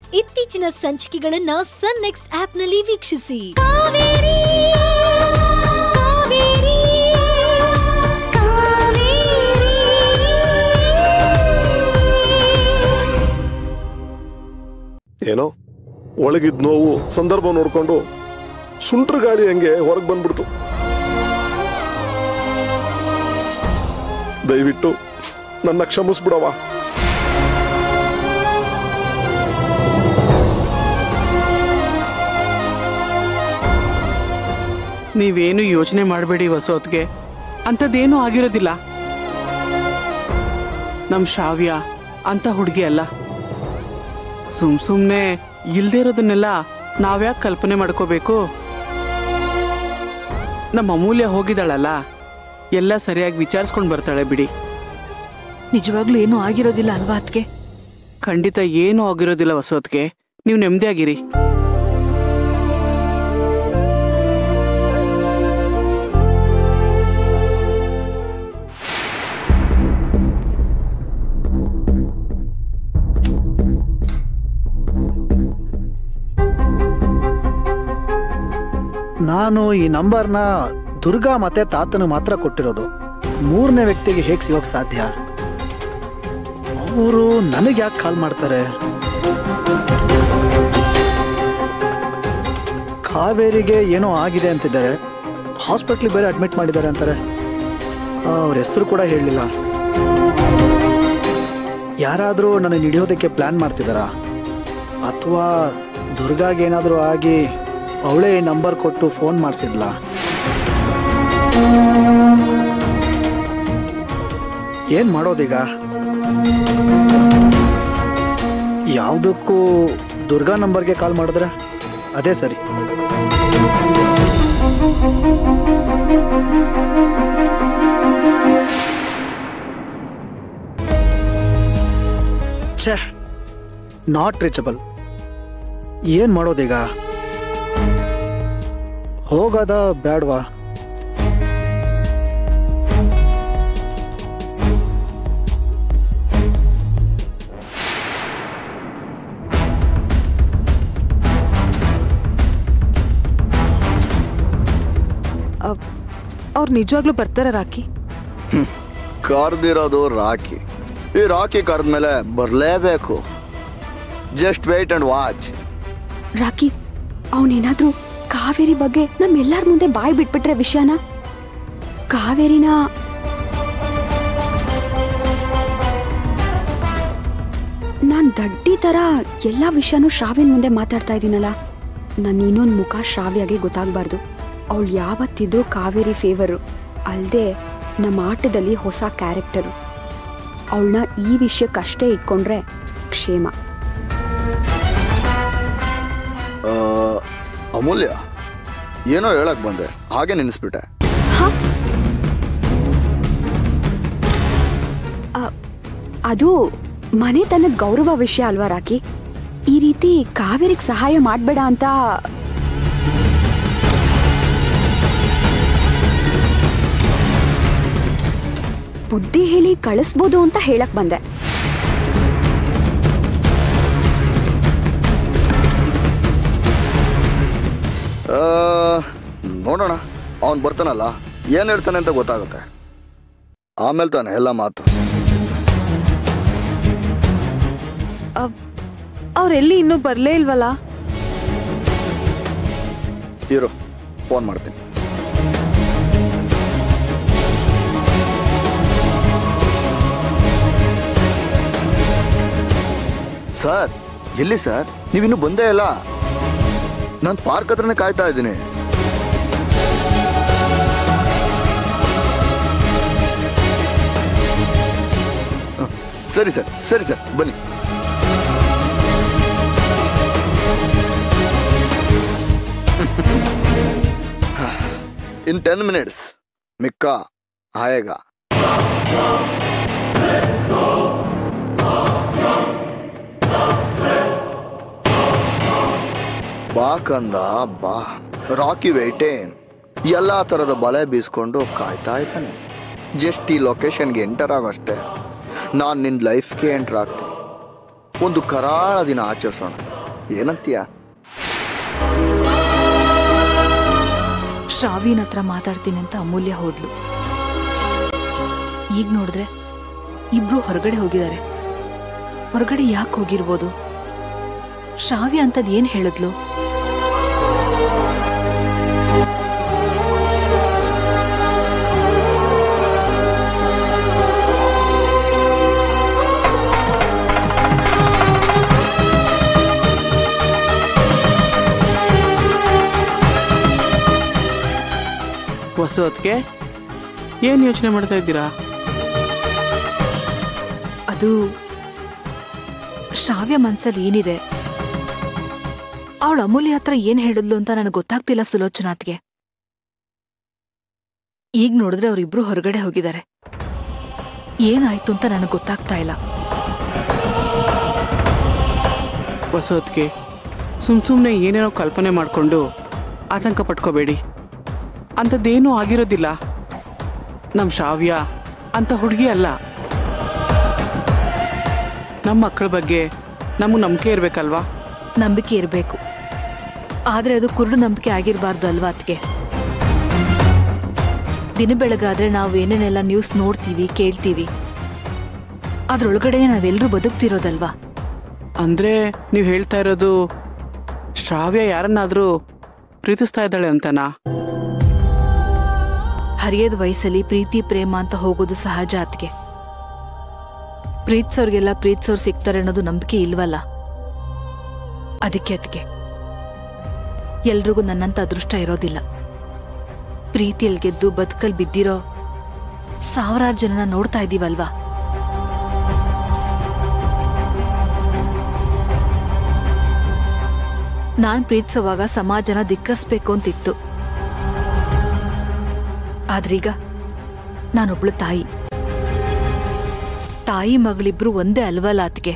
ಇತ್ತೀಚಿನ ಸಂಚಿಕೆಗಳನ್ನ ಸನ್ ನೆಕ್ಸ್ಟ್ ಆಪ್ನಲ್ಲಿ ವೀಕ್ಷಿಸಿ ಏನೋ ಒಳಗಿದ್ ನೋವು ಸಂದರ್ಭ ನೋಡ್ಕೊಂಡು ಸುಂಟ್ರ ಗಾಳಿ ಹಂಗೆ ಹೊರಗೆ ಬಂದ್ಬಿಡ್ತು ದಯವಿಟ್ಟು ನನ್ನ ಕ್ಷಮಿಸ್ಬಿಡವ ನೀವೇನು ಯೋಚನೆ ಮಾಡಬೇಡಿ ವಸೋತ್ಗೆ ಅಂಥದ್ದೇನೂ ಆಗಿರೋದಿಲ್ಲ ನಮ್ಮ ಶ್ರಾವ್ಯ ಅಂತ ಹುಡುಗಿ ಅಲ್ಲ ಸುಮ್ ಸುಮ್ಮನೆ ಇಲ್ದೇ ಇರೋದನ್ನೆಲ್ಲ ನಾವ್ಯಾಕೆ ಕಲ್ಪನೆ ಮಾಡ್ಕೋಬೇಕು ನಮ್ಮ ಅಮೂಲ್ಯ ಹೋಗಿದ್ದಾಳಲ್ಲ ಎಲ್ಲ ಸರಿಯಾಗಿ ವಿಚಾರಿಸ್ಕೊಂಡು ಬರ್ತಾಳೆ ಬಿಡಿ ನಿಜವಾಗ್ಲೂ ಏನೂ ಆಗಿರೋದಿಲ್ಲ ಅಲ್ವಾ ಅದ್ಕೆ ಖಂಡಿತ ಏನೂ ಆಗಿರೋದಿಲ್ಲ ವಸೋತ್ಗೆ ನೀವು ನೆಮ್ಮದಿಯಾಗಿರಿ ನಾನು ಈ ನಂಬರ್ನ ದುರ್ಗಾ ಮತ್ತೆ ತಾತನ ಮಾತ್ರ ಕೊಟ್ಟಿರೋದು ಮೂರನೇ ವ್ಯಕ್ತಿಗೆ ಹೇಗೆ ಸಿಗೋಕ್ ಸಾಧ್ಯ ಅವರು ನನಗೆ ಯಾಕೆ ಕಾಲ್ ಮಾಡ್ತಾರೆ ಕಾವೇರಿಗೆ ಏನೋ ಆಗಿದೆ ಅಂತಿದ್ದಾರೆ ಹಾಸ್ಪಿಟ್ಲಿಗೆ ಬೇರೆ ಅಡ್ಮಿಟ್ ಮಾಡಿದ್ದಾರೆ ಅಂತಾರೆ ಅವ್ರ ಹೆಸರು ಕೂಡ ಹೇಳಲಿಲ್ಲ ಯಾರಾದರೂ ನನ್ನ ಹಿಡಿಯೋದಕ್ಕೆ ಪ್ಲ್ಯಾನ್ ಮಾಡ್ತಿದ್ದಾರಾ ಅಥವಾ ದುರ್ಗಾಗೆ ಏನಾದರೂ ಆಗಿ ಅವಳೇ ನಂಬರ್ ಕೊಟ್ಟು ಫೋನ್ ಮಾಡಿಸಿದ್ಲ ಏನ್ ಮಾಡೋದೀಗ ಯಾವುದಕ್ಕೂ ದುರ್ಗಾ ನಂಬರ್ಗೆ ಕಾಲ್ ಮಾಡಿದ್ರೆ ಅದೇ ಸರಿ ಛೇ ನಾಟ್ ರೀಚಬಲ್ ಏನ್ ಮಾಡೋದೀಗ ಹೋಗೋದ ಬೇಡವಾ ಅವ್ರು ನಿಜವಾಗ್ಲೂ ಬರ್ತಾರ ರಾಕಿ ಕರ್ದಿರೋದು ರಾಕಿ ಈ ರಾಕಿ ಕರೆದ್ಮೇಲೆ ಬರಲೇಬೇಕು just wait and watch Rocky ಅವನೇನಾದ್ರೂ ಕಾವೇರಿ ಬಗ್ಗೆ ನಮ್ಮೆಲ್ಲರ ಮುಂದೆ ಬಾಯ್ ಬಿಟ್ಬಿಟ್ರೆ ವಿಷಯನ ಕಾವೇರಿನ ನಾನ್ ದಡ್ಡಿ ತರ ಎಲ್ಲ ವಿಷಯನೂ ಶ್ರಾವ್ಯನ್ ಮುಂದೆ ಮಾತಾಡ್ತಾ ಇದ್ದೀನಲ್ಲ ನನ್ನ ಇನ್ನೊಂದು ಮುಖ ಶ್ರಾವ್ಯಗೆ ಗೊತ್ತಾಗಬಾರ್ದು ಅವಳು ಯಾವತ್ತಿದ್ರೂ ಕಾವೇರಿ ಫೇವರು ಅಲ್ಲದೆ ನಮ್ಮ ಆಟದಲ್ಲಿ ಹೊಸ ಕ್ಯಾರೆಕ್ಟರು ಅವಳನ್ನ ಈ ವಿಷಯಕ್ಕಷ್ಟೇ ಇಟ್ಕೊಂಡ್ರೆ ಕ್ಷೇಮ ಆ, ಅಮೂಲ್ಯ ಏನೋ ಹೇಳಕ್ ಬಂದೆ ಹಾಗೆ ನೆನೆಸ್ಬಿಟ್ಟೆ ಅದು ಮನೆತನದ ಗೌರವ ವಿಷಯ ಅಲ್ವಾ ರಾಕಿ ಈ ರೀತಿ ಕಾವೇರಿಗೆ ಸಹಾಯ ಮಾಡಬೇಡ ಅಂತ ಬುದ್ಧಿ ಹೇಳಿ ಕಳಿಸ್ಬೋದು ಅಂತ ಹೇಳಕ್ ಬಂದೆ ಆ, ನೋಡೋಣ ಅವನ್ ಬರ್ತಾನಲ್ಲ ಏನ್ ಹೇಳ್ತಾನೆ ಅಂತ ಗೊತ್ತಾಗುತ್ತೆ ಆಮೇಲೆ ತಾನೆ ಎಲ್ಲ ಮಾತು ಅವ್ರೆಲ್ಲಿ ಇನ್ನೂ ಬರ್ಲೇ ಇಲ್ವಲ್ಲ ಇರು ಫೋನ್ ಮಾಡ್ತೀನಿ ಸರ್ ಎಲ್ಲಿ ಸರ್ ನೀವಿನ್ನೂ ಬಂದೇ ಇಲ್ಲ ನಾನು ಪಾರ್ಕ್ ಹತ್ರನೇ ಕಾಯ್ತಾ ಇದ್ದೀನಿ ಹ, ಸರಿ ಸರ್ ಸರಿ ಸರ್ ಬನ್ನಿ ಇನ್ ಟೆನ್ ಮಿನಿಟ್ಸ್ ಮಿಕ್ಕ ಆಯೇಗ ಬಾ ಕಂದ ಬಾ ರಾಕಿ ವೇಟೇನ್ ಎಲ್ಲ ಥರದ ಬಲೆ ಬೀಸ್ಕೊಂಡು ಕಾಯ್ತಾ ಇದ್ದಾನೆ ಜಸ್ಟ್ ಈ ಲೊಕೇಶನ್ಗೆ ಎಂಟರ್ ಆಗೋಷ್ಟೇ ನಾನು ನಿನ್ನ ಲೈಫ್ಗೆ ಎಂಟರ್ ಆಗ್ತೀನಿ ಒಂದು ಕರಾಳ ದಿನ ಆಚರಿಸೋಣ ಏನಂತೀಯ ಶ್ರಾವಿನ ಹತ್ರ ಮಾತಾಡ್ತೀನಿ ಅಂತ ಅಮೂಲ್ಯ ಹೋದ್ಲು ಈಗ ನೋಡಿದ್ರೆ ಇಬ್ರು ಹೊರಗಡೆ ಹೋಗಿದ್ದಾರೆ ಹೊರಗಡೆ ಯಾಕೆ ಹೋಗಿರ್ಬೋದು ಶ್ರಾವ್ಯ ಅಂತದ್ ಏನ್ ಹೇಳಿದ್ಲು ಹೊಸ ಹೊತ್ತಿಗೆ ಏನು ಯೋಚನೆ ಮಾಡ್ತಾ ಇದ್ದೀರಾ ಅದು ಶ್ರಾವ್ಯ ಮನ್ಸಲ್ಲಿ ಏನಿದೆ ಅವಳ ಅಮೂಲ್ಯ ಹತ್ರ ಏನ್ ಹೇಳಿದ್ಲು ಅಂತ ನನಗೆ ಗೊತ್ತಾಗ್ತಿಲ್ಲ ಸುಲೋಚನಾತ್ಗೆ ಈಗ ನೋಡಿದ್ರೆ ಅವರಿಬ್ರು ಹೊರಗಡೆ ಹೋಗಿದ್ದಾರೆ ಏನಾಯ್ತು ಅಂತ ನನಗೆ ಗೊತ್ತಾಗ್ತಾ ಇಲ್ಲ ಹೊಸ ಹೊತ್ತಿಗೆ ಸುಮ್ ಸುಮ್ಮನೆ ಏನೇನೋ ಕಲ್ಪನೆ ಮಾಡಿಕೊಂಡು ಆತಂಕ ಪಟ್ಕೋಬೇಡಿ ಅಂಥದ್ದೇನೂ ಆಗಿರೋದಿಲ್ಲ ನಮ್ಮ ಶ್ರಾವ್ಯ ಅಂಥ ಹುಡುಗಿ ಅಲ್ಲ ನಮ್ಮ ಮಕ್ಕಳ ಬಗ್ಗೆ ನಮಗೆ ನಂಬಿಕೆ ಇರಬೇಕಲ್ವಾ ನಂಬಿಕೆ ಇರಬೇಕು ಆದ್ರೆ ಅದು ಕುರುಡು ನಂಬಿಕೆ ಆಗಿರಬಾರ್ದು ಅಲ್ವಾ ಅದಕ್ಕೆ ದಿನ ಬೆಳಗಾದ್ರೆ ನಾವು ಏನೇನೆಲ್ಲ ನ್ಯೂಸ್ ನೋಡ್ತೀವಿ ಕೇಳ್ತೀವಿ ಅದ್ರೊಳಗಡೆ ನಾವೆಲ್ಲರೂ ಬದುಕ್ತಿರೋದಲ್ವಾ ಅಂದರೆ ನೀವು ಹೇಳ್ತಾ ಇರೋದು ಶ್ರಾವ್ಯ ಯಾರನ್ನಾದರೂ ಪ್ರೀತಿಸ್ತಾ ಇದ್ದಾಳೆ ಅಂತನಾ ಹರಿಯದ ವಯಸ್ಸಲ್ಲಿ ಪ್ರೀತಿ ಪ್ರೇಮ ಅಂತ ಹೋಗೋದು ಸಹಜ ಅತ್ಗೆ ಪ್ರೀತ್ಸೋರ್ಗೆಲ್ಲ ಪ್ರೀತ್ಸೋರ್ ಸಿಗ್ತಾರೆ ಅನ್ನೋದು ನಂಬಿಕೆ ಇಲ್ವಲ್ಲ ಅದಕ್ಕೆ ಅದಕ್ಕೆ ಎಲ್ರಿಗೂ ನನ್ನಂತ ಅದೃಷ್ಟ ಇರೋದಿಲ್ಲ ಪ್ರೀತಿಯಲ್ಲಿ ಗೆದ್ದು ಬದುಕಲ್ ಬಿದ್ದಿರೋ ಸಾವಿರಾರು ಜನನ ನೋಡ್ತಾ ಇದ್ದೀವಲ್ವಾ ನಾನ್ ಪ್ರೀತಿಸುವಾಗ ಸಮಾಜನ ಧಿಕ್ಕರಿಸ್ಬೇಕು ಅಂತಿತ್ತು ಆದ್ರೀಗ ನಾನೊಬ್ಳು ತಾಯಿ ತಾಯಿ ಮಗಳಿಬ್ರು ಒಂದೇ ಅಲ್ವಲ್ಲ ಆತ್ಗೆ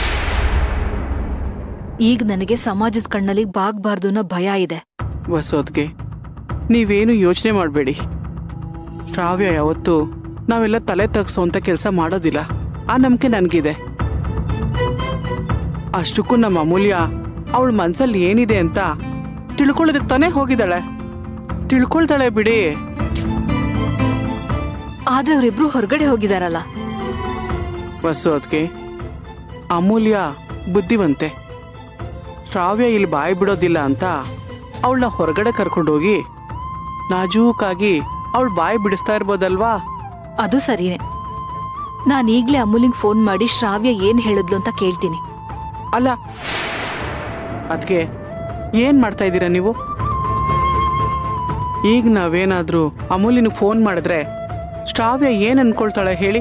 ಈಗ ನನಗೆ ಸಮಾಜದ ಕಣ್ಣಲ್ಲಿ ಬಾಗ್ಬಾರ್ದು ಅನ್ನೋ ಭಯ ಇದೆ ಹೊಸೋದ್ಗೆ ನೀವೇನು ಯೋಚನೆ ಮಾಡಬೇಡಿ ಶ್ರಾವ್ಯ ಯಾವತ್ತೂ ನಾವೆಲ್ಲ ತಲೆ ತಗ್ಸೋಂಥ ಕೆಲಸ ಮಾಡೋದಿಲ್ಲ ಆ ನಂಬಿಕೆ ನನಗಿದೆ ಅಷ್ಟಕ್ಕೂ ನಮ್ಮ ಅಮೂಲ್ಯ ಅವಳ ಮನ್ಸಲ್ಲಿ ಏನಿದೆ ಅಂತ ತಿಳ್ಕೊಳ್ಳೋದಕ್ಕೆ ತಾನೇ ಹೋಗಿದ್ದಾಳೆ ತಿಳ್ಕೊಳ್ತಾಳೆ ಬಿಡಿ ಆದ್ರೆ ಅವರಿಬ್ರು ಹೊರಗಡೆ ಹೋಗಿದಾರಲ್ಲ ಹೊಸೋದ್ಗೆ ಅಮೂಲ್ಯ ಬುದ್ಧಿವಂತೆ ಶ್ರಾವ್ಯ ಇಲ್ಲಿ ಬಾಯಿ ಬಿಡೋದಿಲ್ಲ ಅಂತ ಅವಳನ್ನ ಹೊರಗಡೆ ಕರ್ಕೊಂಡೋಗಿ ನಾಜೂಕಾಗಿ ಅವಳು ಬಾಯಿ ಬಿಡಿಸ್ತಾ ಇರ್ಬೋದಲ್ವಾ ಅದು ಸರಿನೇ ನಾನು ಈಗ್ಲೇ ಅಮೂಲಿಂಗ್ ಫೋನ್ ಮಾಡಿ ಶ್ರಾವ್ಯ ಏನ್ ಹೇಳಿದ್ಲು ಅಂತ ಕೇಳ್ತೀನಿ ಅಲ್ಲ ಅದಕ್ಕೆ ಏನ್ ಮಾಡ್ತಾ ಇದ್ದೀರಾ ನೀವು ಈಗ ನಾವೇನಾದ್ರೂ ಅಮೂಲಿನ ಫೋನ್ ಮಾಡಿದ್ರೆ ಶ್ರಾವ್ಯ ಏನ್ ಅನ್ಕೊಳ್ತಾಳೆ ಹೇಳಿ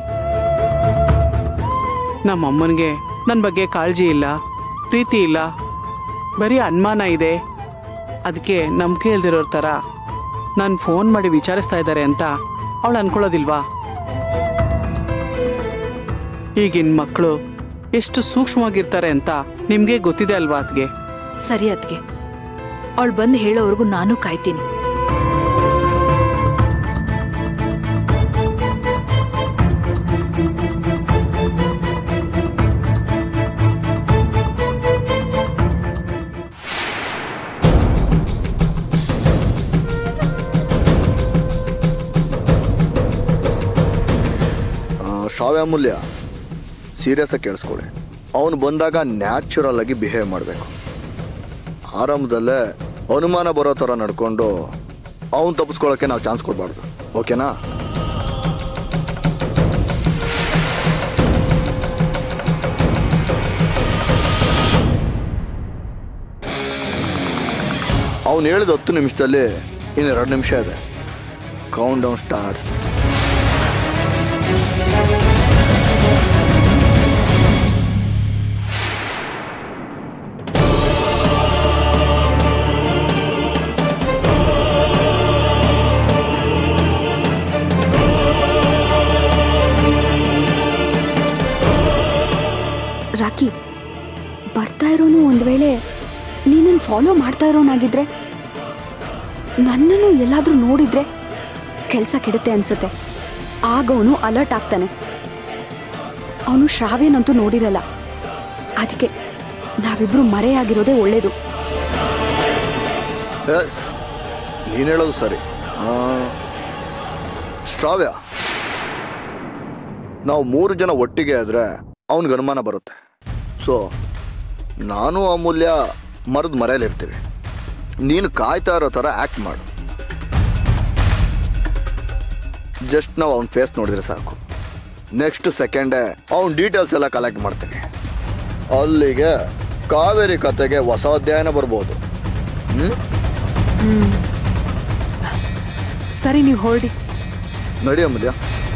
ನಮ್ಮ ಅಮ್ಮನಿಗೆ ನನ್ನ ಬಗ್ಗೆ ಕಾಳಜಿ ಇಲ್ಲ ಪ್ರೀತಿ ಇಲ್ಲ ಬರೀ ಅನುಮಾನ ಇದೆ ಅದಕ್ಕೆ ನಂಬಿಕೆ ಇಲ್ದಿರೋರ್ ಥರ ನಾನು ಫೋನ್ ಮಾಡಿ ವಿಚಾರಿಸ್ತಾ ಇದ್ದಾರೆ ಅಂತ ಅವಳು ಅನ್ಕೊಳ್ಳೋದಿಲ್ವಾ ಈಗಿನ ಮಕ್ಕಳು ಎಷ್ಟು ಸೂಕ್ಷ್ಮವಾಗಿರ್ತಾರೆ ಅಂತ ನಿಮಗೆ ಗೊತ್ತಿದೆ ಅಲ್ವಾ ಅದ್ಗೆ ಸರಿ ಅದ್ಗೆ ಅವಳು ಬಂದು ಹೇಳೋವರೆಗೂ ನಾನು ಕಾಯ್ತೀನಿ ಆ, ಶ್ರಾವ್ಯ ಮೂಲ್ಯ ಸೀರಿಯಸ್ ಆಗಿ ಕೇಳಿಸ್ಕೊಳ್ಳಿ ಅವನು ಬಂದಾಗ ನ್ಯಾಚುರಲ್ ಆಗಿ ಬಿಹೇವ್ ಮಾಡಬೇಕು ಆರಂಭದಲ್ಲೇ ಅನುಮಾನ ಬರೋ ಥರ ನಡ್ಕೊಂಡು ಅವನು ತಪ್ಪಿಸ್ಕೊಳ್ಳೋಕ್ಕೆ ನಾವು ಚಾನ್ಸ್ ಕೊಡಬಾರ್ದು ಓಕೆನಾ ಅವನು ಹೇಳಿದ ಹತ್ತು ನಿಮಿಷದಲ್ಲಿ ಇನ್ನು ಎರಡು ನಿಮಿಷ ಇದೆ ಕೌಂಟ್ ಡೌನ್ ಸ್ಟಾರ್ಟ್ಸ್ ರಾಕಿ ಬರ್ತಾ ಇರೋನು ಒಂದು ವೇಳೆ ನೀನನ್ನು ಫಾಲೋ ಮಾಡ್ತಾ ಇರೋನಾಗಿದ್ರೆ ನನ್ನನ್ನು ಎಲ್ಲಾದರೂ ನೋಡಿದ್ರೆ ಕೆಲಸ ಕೆಡುತ್ತೆ ಅನ್ಸುತ್ತೆ ಆಗ ಅವನು ಅಲರ್ಟ್ ಆಗ್ತಾನೆ ಅವನು ಶ್ರಾವ್ಯನಂತೂ ನೋಡಿರಲ್ಲ ಅದಕ್ಕೆ ನಾವಿಬ್ರು ಮರೆಯಾಗಿರೋದೇ ಒಳ್ಳೇದು ಎಸ್ ನೀನು ಹೇಳೋದು ಸರಿ ಆ, ಶ್ರಾವ್ಯ ನಾವು ಮೂರು ಜನ ಒಟ್ಟಿಗೆ ಆದ್ರೆ ಅವನಿಗೆ ಅನುಮಾನ ಬರುತ್ತೆ ಸೊ ನಾನು ಅಮೂಲ್ಯ ಮರದ ಮರೆಯಲ್ಲಿರ್ತೀವಿ ನೀನು ಕಾಯ್ತಾ ಇರೋ ಥರ ಆ್ಯಕ್ಟ್ ಮಾಡು ಜಸ್ಟ್ ನಾವು ಅವ್ನ ಫೇಸ್ ನೋಡಿದ್ರೆ ಸಾಕು ನೆಕ್ಸ್ಟ್ ಸೆಕೆಂಡೇ ಅವ್ನ ಡೀಟೇಲ್ಸ್ ಎಲ್ಲ ಕಲೆಕ್ಟ್ ಮಾಡ್ತೀನಿ ಅಲ್ಲಿಗೆ ಕಾವೇರಿ ಕತೆಗೆ ಹೊಸ ಅಧ್ಯಾಯನ ಬರ್ಬೋದು ಹ್ಞೂ ಸರಿ ನೀವು ಹೊರಡಿ ನಡಿ ಅಮೂಲ್ಯ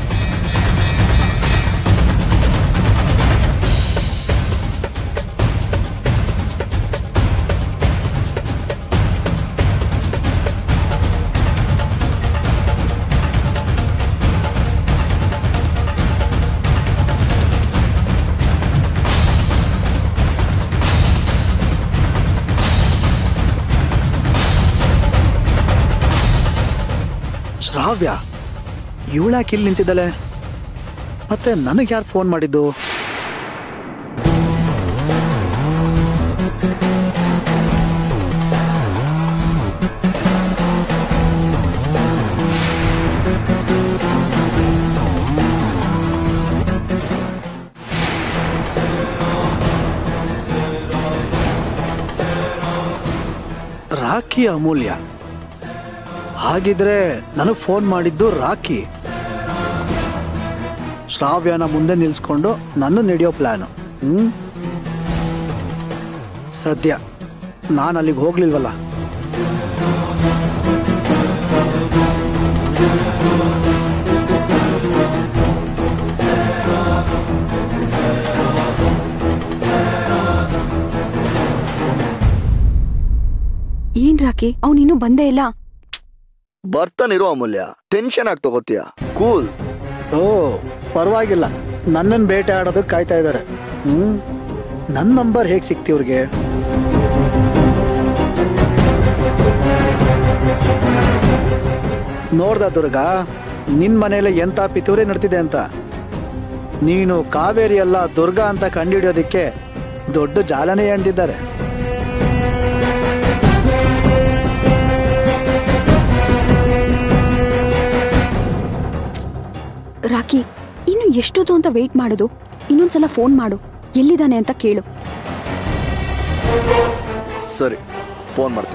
ಶ್ರಾವ್ಯ ಇವಳ್ಯಾಕೆ ಇಲ್ಲಿ ನಿಂತಿದ್ದಾಳೆ ಮತ್ತೆ ನನಗೆ ಯಾರು ಫೋನ್ ಮಾಡಿದ್ದು ರಾಖಿ ಅಮೂಲ್ಯ ಹಾಗಿದ್ರೆ ನನಗೆ ಫೋನ್ ಮಾಡಿದ್ದು ರಾಕಿ ಶ್ರಾವ್ಯನ ಮುಂದೆ ನಿಲ್ಸ್ಕೊಂಡು ನನ್ನ ನಡೆಯೋ ಪ್ಲಾನು ಹ್ಮ್ ಸದ್ಯ ನಾನು ಅಲ್ಲಿಗೆ ಹೋಗ್ಲಿಲ್ವಲ್ಲ ಏನ್ ರಾಕಿ ಅವನಿನ್ನೂ ಬಂದೇ ಇಲ್ಲ ಬರ್ತಾನಿರೋ ಅಮೂಲ್ಯ ಟೆನ್ಷನ್ ಆಗಿ ತಗೋತೀಯ ಕೂಲ್ ಓ ಪರವಾಗಿಲ್ಲ ನನ್ನನ್ನು ಬೇಟೆ ಆಡೋದಕ್ಕೆ ಕಾಯ್ತಾ ಇದ್ದಾರೆ ಹ್ಮ್ ನನ್ನ ನಂಬರ್ ಹೇಗೆ ಸಿಕ್ತಿ ಇವ್ರಿಗೆ ನೋಡ್ದ ದುರ್ಗ ನಿನ್ ಮನೇಲಿ ಎಂತ ಪಿತೂರಿ ನಡ್ತಿದೆ ಅಂತ ನೀನು ಕಾವೇರಿ ಅಲ್ಲ ದುರ್ಗ ಅಂತ ಕಂಡುಹಿಡಿಯೋದಕ್ಕೆ ದೊಡ್ಡ ಜಾಲನೆ ಎಂದಿದ್ದಾರೆ ರಾಕಿ ಇನ್ನು ಎಷ್ಟೊತ್ತು ಅಂತ ವೇಟ್ ಮಾಡೋದು ಇನ್ನೊಂದ್ಸಲ ಫೋನ್ ಮಾಡು ಎಲ್ಲಿದ್ದಾನೆ ಅಂತ ಕೇಳು ಸರಿ ಫೋನ್ ಮಾಡ್ತೀನಿ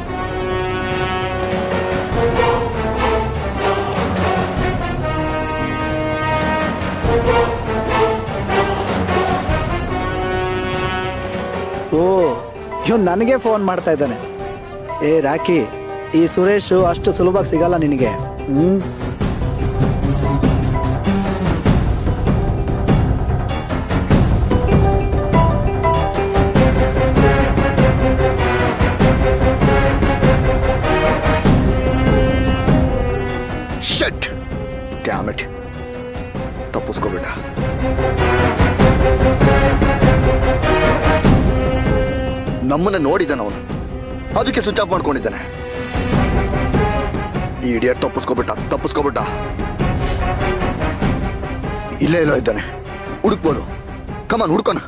ಓ ಇವನು ನನಗೆ ಫೋನ್ ಮಾಡ್ತಾ ಇದ್ದಾನೆ ಏ ರಾಕಿ ಈ ಸುರೇಶ್ ಅಷ್ಟು ಸುಲಭವಾಗಿ ಸಿಗಲ್ಲ ನಿನಗೆ ಹ್ಮ್ ಶಟ್ ಡ್ಯಾಮೆಟ್ ತಪ್ಪಿಸ್ಕೋಬೇಡ ನಮ್ಮನ್ನ ನೋಡಿದ್ದಾನೆ ಅವನು ಅದಕ್ಕೆ ಸ್ವಿಚ್ ಆಫ್ ಮಾಡ್ಕೊಂಡಿದ್ದಾನೆ ಈ ಇಡಿಯಟ್ ತಪ್ಪಿಸ್ಕೋಬಿಟ್ಟ ತಪ್ಪಿಸ್ಕೋಬಿಟ್ಟ ಇಲ್ಲೇ ಎಲ್ಲೋ ಇದ್ದಾನೆ ಹುಡುಕ್ಬೋದು ಕಮಾನ್ ಹುಡ್ಕೋಣ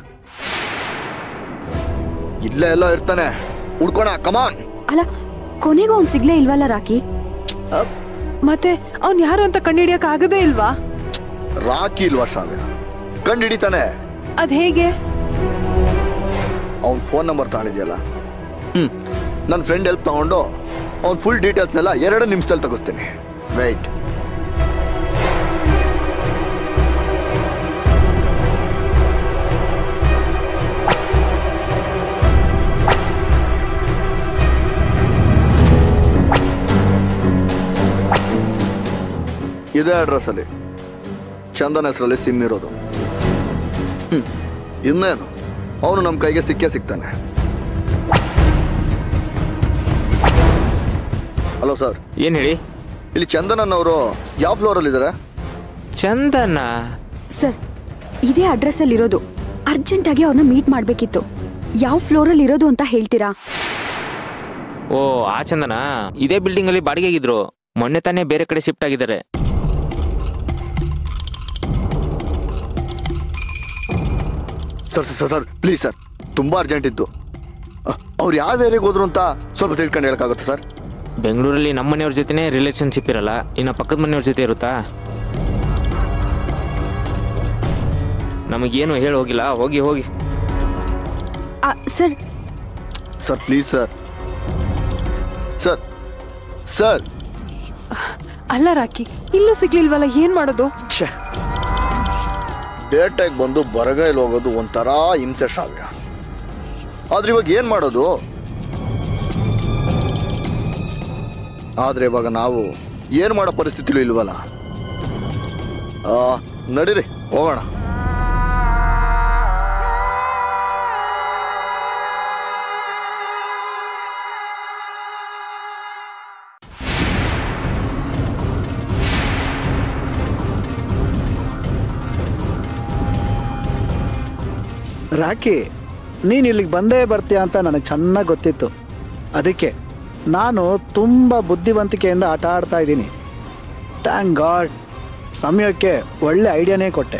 ಇಲ್ಲೇ ಎಲ್ಲೋ ಇರ್ತಾನೆ ಹುಡ್ಕೋಣ ಕಮಾನ್ ಅಲ್ಲ ಕೊನೆಗೂ ಅವ್ನು ಸಿಗ್ಲೇ ಇಲ್ವಲ್ಲ ರಾಕಿ ಮತ್ತೆ ಅವ್ನ್ ಯಾರು ಅಂತ ಕಂಡಿಡಿಯಕ್ ಆಗದೇ ಇಲ್ವಾ ರಾಕಿ ಇಲ್ವಾ ಶ್ರಾವ್ಯ ಕಂಡು ಹಿಡಿತಾನೆ ಅದ್ ಹೇಗೆ ಅವ್ನ ಫೋನ್ ನಂಬರ್ ತಗೊಂಡಿದ್ಯಲ್ಲ ಹ್ಞೂ ನನ್ನ ಫ್ರೆಂಡ್ ಹೆಲ್ಪ್ ತಗೊಂಡು ಅವ್ನ ಫುಲ್ ಡೀಟೇಲ್ಸ್ನೆಲ್ಲ ಎರಡು ನಿಮಿಷದಲ್ಲಿ ತೆಗಿಸ್ತೀನಿ ರೈಟ್ ಇದೇ ಅಡ್ರೆಸ್ಸಲ್ಲಿ ಚಂದನ್ ಹೆಸರಲ್ಲಿ ಸಿಮ್ ಇರೋದು ಹ್ಮ್. ಇನ್ನೇನು ಅವನು ನಮ್ಮ ಕೈಗೆ ಸಿಕ್ಕೇ ಸಿಗ್ತಾನೆ ಹಲೋ ಸರ್ ಏನ್ ಹೇಳಿ ಇಲ್ಲಿ ಚಂದನ್ ಅವರು ಯಾವ ಫ್ಲೋರಲ್ಲಿ ಇದ್ದಾರೆ ಚಂದನ ಸರ್ ಇದೇ ಅಡ್ರೆಸ್ಸಲ್ಲಿ ಇರೋದು ಅರ್ಜೆಂಟಾಗಿ ಅವ್ರನ್ನ ಮೀಟ್ ಮಾಡಬೇಕಿತ್ತು ಯಾವ ಫ್ಲೋರಲ್ಲಿ ಇರೋದು ಅಂತ ಹೇಳ್ತೀರಾ ಓ ಆ ಚಂದನ ಇದೇ ಬಿಲ್ಡಿಂಗ್ ಅಲ್ಲಿ ಬಾಡಿಗೆಗಿದ್ರು ಮೊನ್ನೆ ತಾನೇ ಬೇರೆ ಕಡೆ ಶಿಫ್ಟ್ ಆಗಿದ್ದಾರೆ sir sir sir please sir ತುಂಬ ಅರ್ಜೆಂಟ್ ಇತ್ತು ಅವ್ರು ಯಾವ ಏರಿಯಾಗೆ ಹೋದ್ರು ಅಂತ ಸ್ವಲ್ಪ ತಿಳ್ಕೊಂಡು ಹೇಳಕ್ಕಾಗುತ್ತೆ ಸರ್ ಬೆಂಗಳೂರಲ್ಲಿ ನಮ್ಮ ಮನೆಯವ್ರ ಜೊತೆನೇ ರಿಲೇಷನ್ಶಿಪ್ ಇರಲ್ಲ ಇನ್ನು ಪಕ್ಕದ ಮನೆಯವ್ರ ಜೊತೆ ಇರುತ್ತಾ ನಮಗೇನು ಹೇಳಿ ಹೋಗಿಲ್ಲ ಹೋಗಿ ಹೋಗಿ ಆ, sir sir please sir sir sir ಅಲ್ಲ ರಾಕಿ ಇಲ್ಲೂ ಸಿಗ್ಲಿಲ್ವಲ್ಲ ಏನ್ ಮಾಡೋದು ಡೇಟಾಗಿ ಬಂದು ಬರಗೈಲಿ ಹೋಗೋದು ಒಂಥರ ಹಿಂಸೆ ಶ್ರಾವ್ಯ ಆದ್ರೆ ಇವಾಗ ಏನು ಮಾಡೋದು ಆದ್ರೆ ಇವಾಗ ನಾವು ಏನು ಮಾಡೋ ಪರಿಸ್ಥಿತಿಲೂ ಇಲ್ವಲ್ಲ ಆ, ನಡೀರಿ ಹೋಗೋಣ ರಾಕಿ ನೀನು ಇಲ್ಲಿಗೆ ಬಂದೇ ಬರ್ತೀಯ ಅಂತ ನನಗೆ ಚೆನ್ನಾಗಿ ಗೊತ್ತಿತ್ತು ಅದಕ್ಕೆ ನಾನು ತುಂಬ ಬುದ್ಧಿವಂತಿಕೆಯಿಂದ ಆಟ ಆಡ್ತಾ ಇದ್ದೀನಿ ಥ್ಯಾಂಕ್ ಗಾಡ್ ಸಮಯಕ್ಕೆ ಒಳ್ಳೆ ಐಡಿಯಾನೇ ಕೊಟ್ಟೆ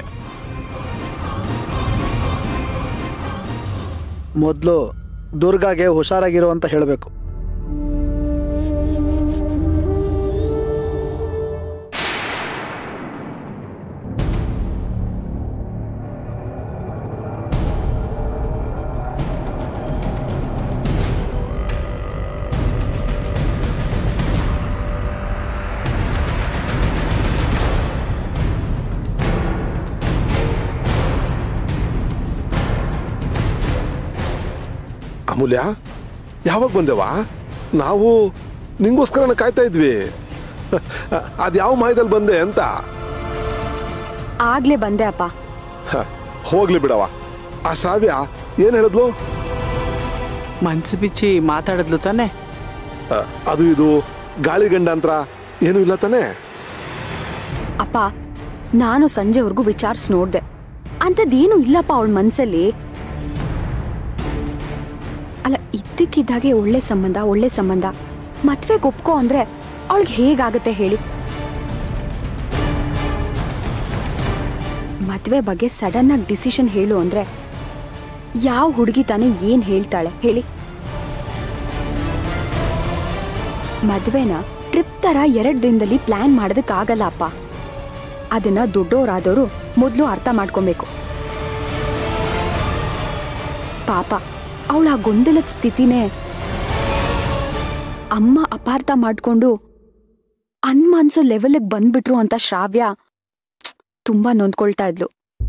ಮೊದಲು ದುರ್ಗಾಗೆ ಹುಷಾರಾಗಿರು ಅಂತ ಹೇಳಬೇಕು ಅಮೂಲ್ಯ ಯಾವಾಗ ಬಂದೆವಾ ನಾವು ನಿಂಗೋಸ್ಕರನ ಕಾಯ್ತಾ ಇದ್ವಿ ಅದ್ಯಾವ ಮಾಯದಲ್ಲಿ ಬಂದೆ ಅಂತ ಆಗ್ಲೇ ಬಂದೆ ಅಪ್ಪ ಹ, ಹೋಗ್ಲಿ ಬಿಡವ ಆ ಶ್ರಾವ್ಯ ಏನ್ ಹೇಳಿದ್ಲು ಮನ್ಸು ಬಿಚ್ಚಿ ಮಾತಾಡಿದ್ಲು ತಾನೆ ಅ, ಅದು ಇದು ಗಾಳಿ ಗಂಡಾಂತರ ಏನೂ ಇಲ್ಲ ತಾನೇ ಅಪ್ಪ ನಾನು ಸಂಜೆವರೆಗೂ ವಿಚಾರಿಸಿ ನೋಡ್ದೆ ಅಂಥದ್ದೇನು ಇಲ್ಲಪ್ಪ ಅವಳ ಮನ್ಸಲ್ಲಿ ಅಲ್ಲ ಇದ್ದಕ್ಕಿದ್ದಾಗೆ ಒಳ್ಳೆ ಸಂಬಂಧ ಒಳ್ಳೆ ಸಂಬಂಧ ಮದ್ವೆಗೆ ಒಪ್ಕೋ ಅಂದ್ರೆ ಅವಳಿಗೆ ಹೇಗಾಗತ್ತೆ ಹೇಳಿ ಮದ್ವೆ ಬಗ್ಗೆ ಸಡನ್ ಆಗಿ ಡಿಸಿಷನ್ ಹೇಳು ಅಂದ್ರೆ ಯಾವ ಹುಡುಗಿ ತಾನೇ ಏನ್ ಹೇಳ್ತಾಳೆ ಹೇಳಿ ಮದ್ವೆನ ಟ್ರಿಪ್ ತರ ಎರಡ್ ದಿನದಲ್ಲಿ ಪ್ಲಾನ್ ಮಾಡೋದಕ್ಕಾಗಲ್ಲ ಅಪ್ಪ ಅದನ್ನ ದೊಡ್ಡವರಾದವರು ಮೊದಲು ಅರ್ಥ ಮಾಡ್ಕೊಬೇಕು ಪಾಪ ಅವಳ ಆ ಗೊಂದಲದ ಸ್ಥಿತಿನೇ ಅಮ್ಮ ಅಪಾರ್ಥ ಮಾಡ್ಕೊಂಡು ಅನ್ಮಾನ್ಸೋ ಲೆವೆಲ್ಗೆ ಬಂದ್ಬಿಟ್ರು ಅಂತ ಶ್ರಾವ್ಯ ತುಂಬಾ ನೊಂದ್ಕೊಳ್ತಾ ಇದ್ಲು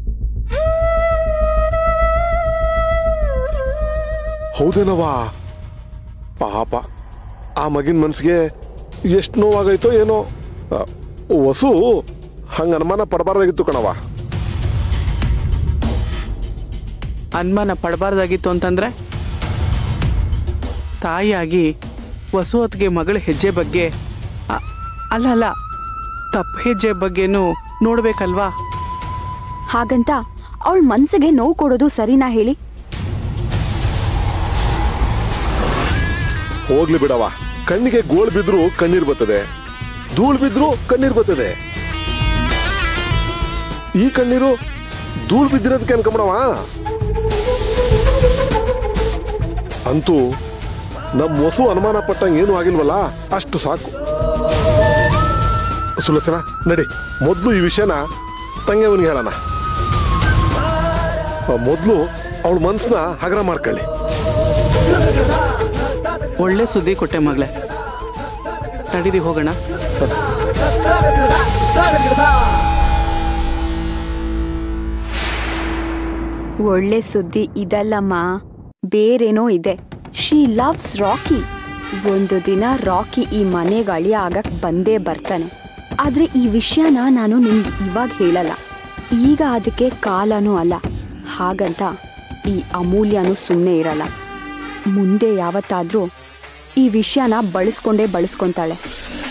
ಹೌದೇನವಾ ಪಾಪ ಆ ಮಗಿನ ಮನ್ಸಿಗೆ ಎಷ್ಟು ನೋವಾಗೈತೋ ಏನೋ ಅ, ವಸು ಹಂಗ ಅನುಮಾನ ಪಡಬಾರ್ದಾಗಿತ್ತು ಕಣವ ಅನುಮಾನ ಪಡಬಾರ್ದಾಗಿತ್ತು ಅಂತಂದ್ರೆ ತಾಯಿಯಾಗಿ ವಸು ಹೊತ್ತಿಗೆ ಮಗಳ ಹೆಜ್ಜೆ ಬಗ್ಗೆ ಅ- ಅಲ್ಲ ಅಲ್ಲ ತಪ್ಪು ಹೆಜ್ಜೆ ಬಗ್ಗೆನೂ ನೋಡ್ಬೇಕಲ್ವಾ ಹಾಗಂತ ಅವಳ ಮನ್ಸಿಗೆ ನೋವು ಕೊಡೋದು ಸರಿನಾ ಹೇಳಿ ಹೋಗ್ಲಿ ಬಿಡವ ಕಣ್ಣಿಗೆ ಗೋಳ್ ಬಿದ್ರು ಕಣ್ಣೀರ್ ಬರ್ತದೆ ಧೂಳ್ ಬಿದ್ರು ಕಣ್ಣೀರ್ ಬರ್ತದೆ ಈ ಕಣ್ಣೀರು ಧೂಳ್ ಬಿದ್ದಿರೋದಕ್ಕೆ ಅನ್ಕೊಂಬಿಡವ ಅಂತೂ ನಮ್ಮ ವಸು ಅನುಮಾನ ಪಟ್ಟಂಗೆ ಏನೂ ಆಗಿಲ್ವಲ್ಲ ಅಷ್ಟು ಸಾಕು ಸುಲೋಚನಾ ನಡಿ ಮೊದಲು ಈ ವಿಷಯನ ತಂಗೆವನಿಗೆ ಹೇಳೋಣ ಮೊದಲು ಅವಳ ಮನ್ಸನ್ನ ಹಗರ ಮಾಡ್ಕೊಳ್ಳಿ ಒಳ್ಳೆ ಸುದ್ದಿ ಕೊಟ್ಟೆ ಮಗಳೇ ತಡೀರಿ ಹೋಗೋಣ ಒಳ್ಳೆ ಸುದ್ದಿ ಇದಲ್ಲಮ್ಮ ಬೇರೇನೋ ಇದೆ ಶಿ ಲವ್ಸ್ ರಾಕಿ ಒಂದು ದಿನ ರಾಕಿ ಈ ಮನೆಗೆ ಅಳಿಯ ಆಗಕ್ ಬಂದೇ ಬರ್ತಾನೆ ಆದ್ರೆ ಈ ವಿಷಯನ ನಾನು ನಿಮ್ಗೆ ಇವಾಗ ಹೇಳಲ್ಲ ಈಗ ಅದಕ್ಕೆ ಕಾಲನೂ ಅಲ್ಲ ಹಾಗಂತ ಈ ಅಮೂಲ್ಯನೂ ಸುಮ್ಮನೆ ಇರಲ್ಲ ಮುಂದೆ ಯಾವತ್ತಾದ್ರೂ ಈ ವಿಷಯನ ಬಳಸ್ಕೊಂಡೇ ಬಳಸ್ಕೊಂತಾಳೆ